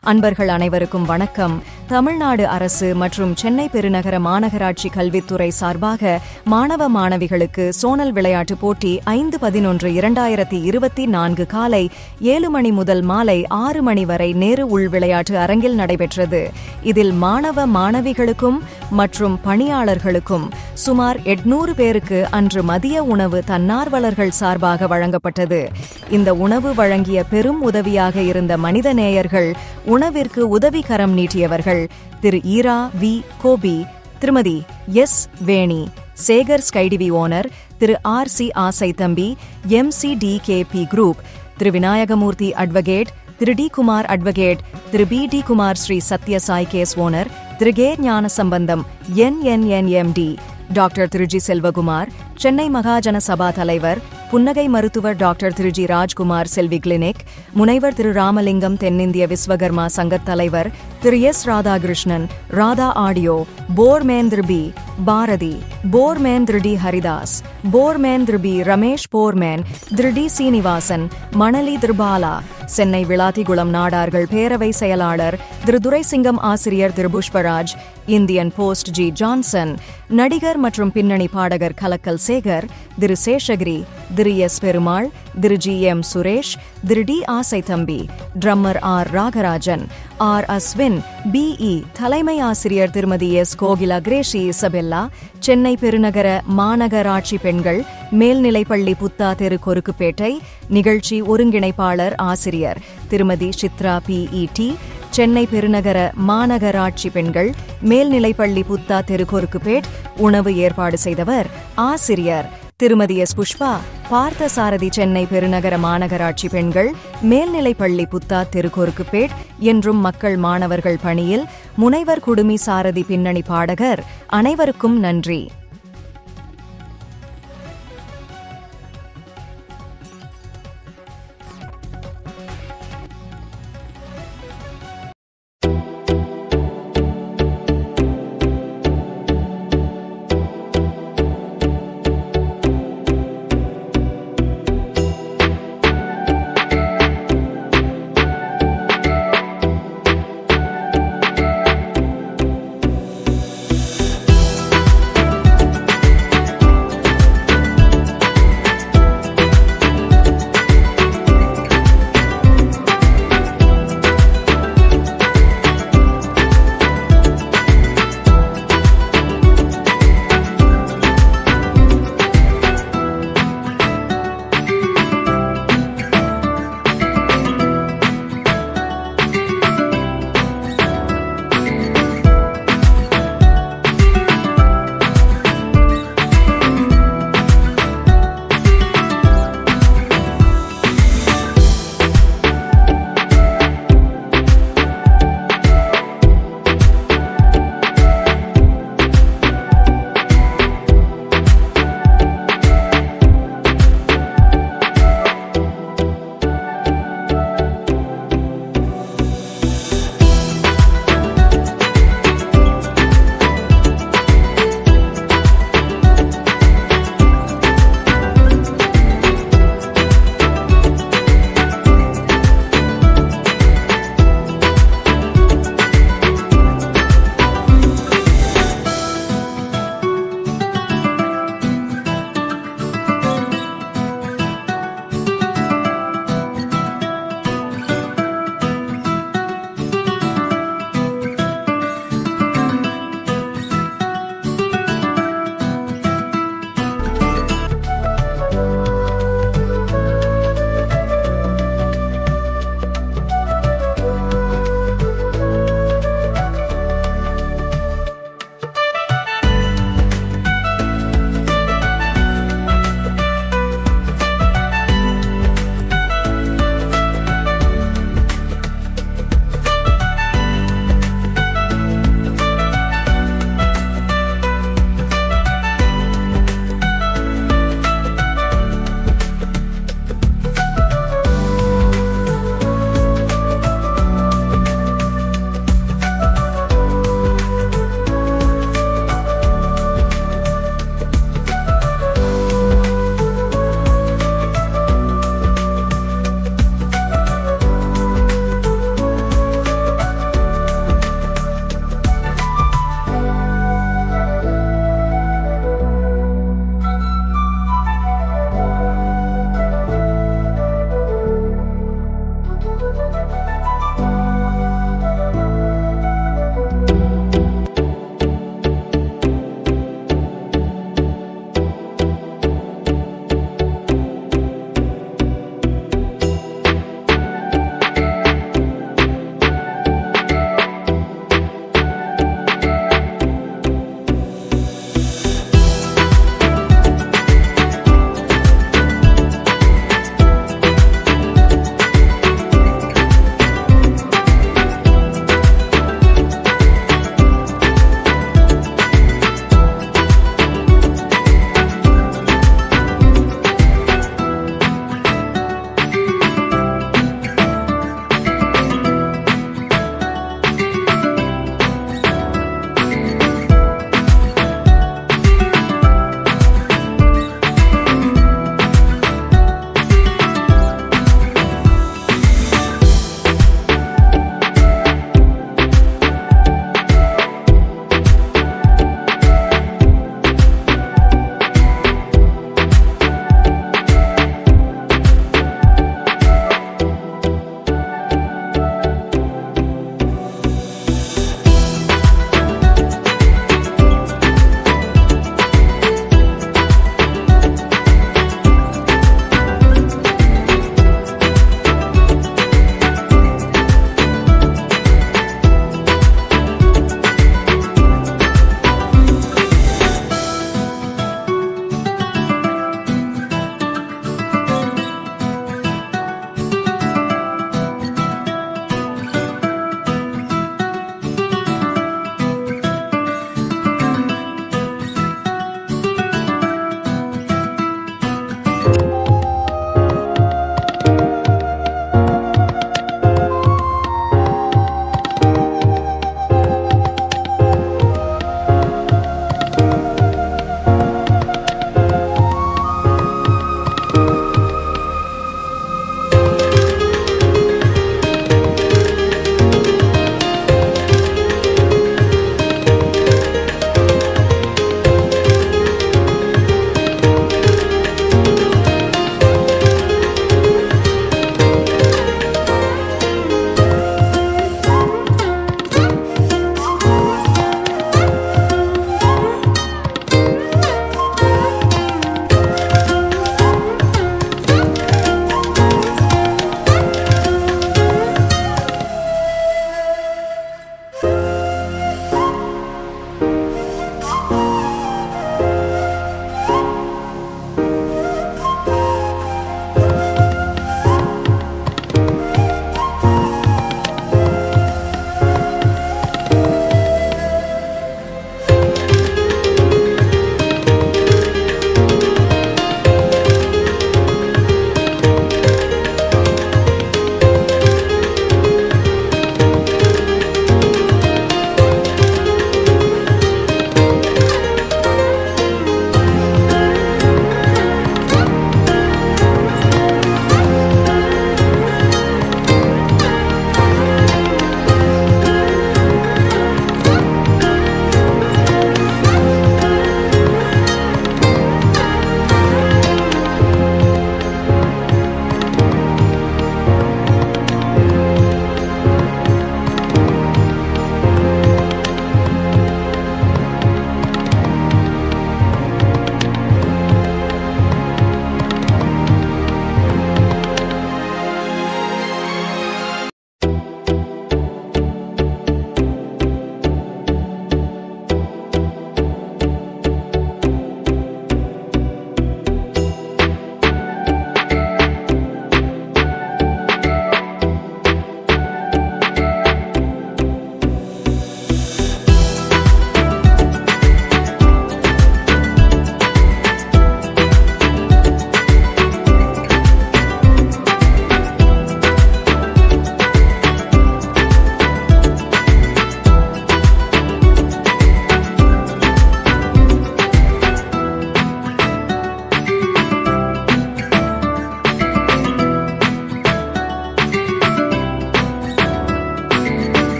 அன்பர்கள் அனைவருக்கும் வணக்கம் தமிழ்நாடு அரசு மற்றும் சென்னை பெருநகர மாநகராட்சி கல்வித்துறை சார்பாக மாணவ மாணவிகளுக்கு சோனல் விளையாட்டுப் போட்டி ஐந்து பதினொன்று இரண்டாயிரத்தி இருபத்தி நான்கு காலை ஏழு மணி முதல் மாலை ஆறு மணி வரை நேரு உள் விளையாட்டு அரங்கில் நடைபெற்றது இதில் மாணவ மாணவிகளுக்கும் மற்றும் பணியாளர்களுக்கும் சுமார் எட்நூறு பேருக்கு அன்று மதிய உணவு தன்னார்வலர்கள் சார்பாக வழங்கப்பட்டது இந்த உணவு வழங்கிய பெரும் உதவியாக இருந்த மனித நேயர்கள் உணவிற்கு உதவிகரம் நீட்டியவர்கள் திரு ஈரா வி கோபி திருமதி S Veni Sekar Sky TV owner திரு R C Aasaithambi M C D K B group திரு விநாயகமூர்த்தி அட்வகேட் திரு டி குமார் அட்வகேட் திரு P D Kumar Sri Sathyasai gas owner திரு கே ஞான சம்பந்தம் என்என்என்எம்டி டாக்டர் திருஜி செல்வகுமார் சென்னை மகாஜன சபா தலைவர் புன்னகை மருத்துவர் டாக்டர் திருஜி ராஜ்குமார் செல்வி கிளினிக் முனைவர் திரு ராமலிங்கம் தென்னிந்திய விஸ்வகர்மா சங்கத் தலைவர் திரு எஸ் ராதாகிருஷ்ணன் ராதா ஆடியோ போர்மேந்திர பி பாரதி போர்மேன் திரு டி ஹரிதாஸ் போர்மேன் திரு பி ரமேஷ் போர்மேன் திரு டி சீனிவாசன் மணலி திருபாலா சென்னை விளாத்திகுளம் நாடார்கள் பேரவை செயலாளர் திரு துரைசிங்கம் ஆசிரியர் திரு Pushparaj Indian post G Johnson நடிகர் மற்றும் பின்னணி பாடகர் கலக்கல் சேகர் திரு சேஷகிரி திரு எஸ் பெருமாள் திரு ஜி எம் சுரேஷ் திரு D Aasai Thambi drummer R Ragarajan R Ashwin B E தலைமை ஆசிரியர் திருமதி எஸ் கோகிலா கிரேஷி இசபெல்லா சென்னை பெருநகர மாநகராட்சி பெண்கள் மேல்நிலைப்பள்ளி புத்தா தெரு கொருக்குப்பேட்டை நிகழ்ச்சி ஒருங்கிணைப்பாளர் ஆசிரியர் திருமதி சித்ரா பிஇடி சென்னை பெருநகர மாநகராட்சி பெண்கள் மேல்நிலைப்பள்ளி புத்தா தெருக்கொருக்குப்பேட் உணவு ஏற்பாடு செய்தவர் ஆசிரியர் திருமதி எஸ் புஷ்பா பார்த்தசாரதி சென்னை பெருநகர மாநகராட்சி பெண்கள் மேல்நிலைப்பள்ளி புத்தா தெருக்கொருக்குப்பேட் என்றும் மக்கள் மாணவர்கள் பணியில் முனைவர் குடுமி சாரதி பின்னணி பாடகர் அனைவருக்கும் நன்றி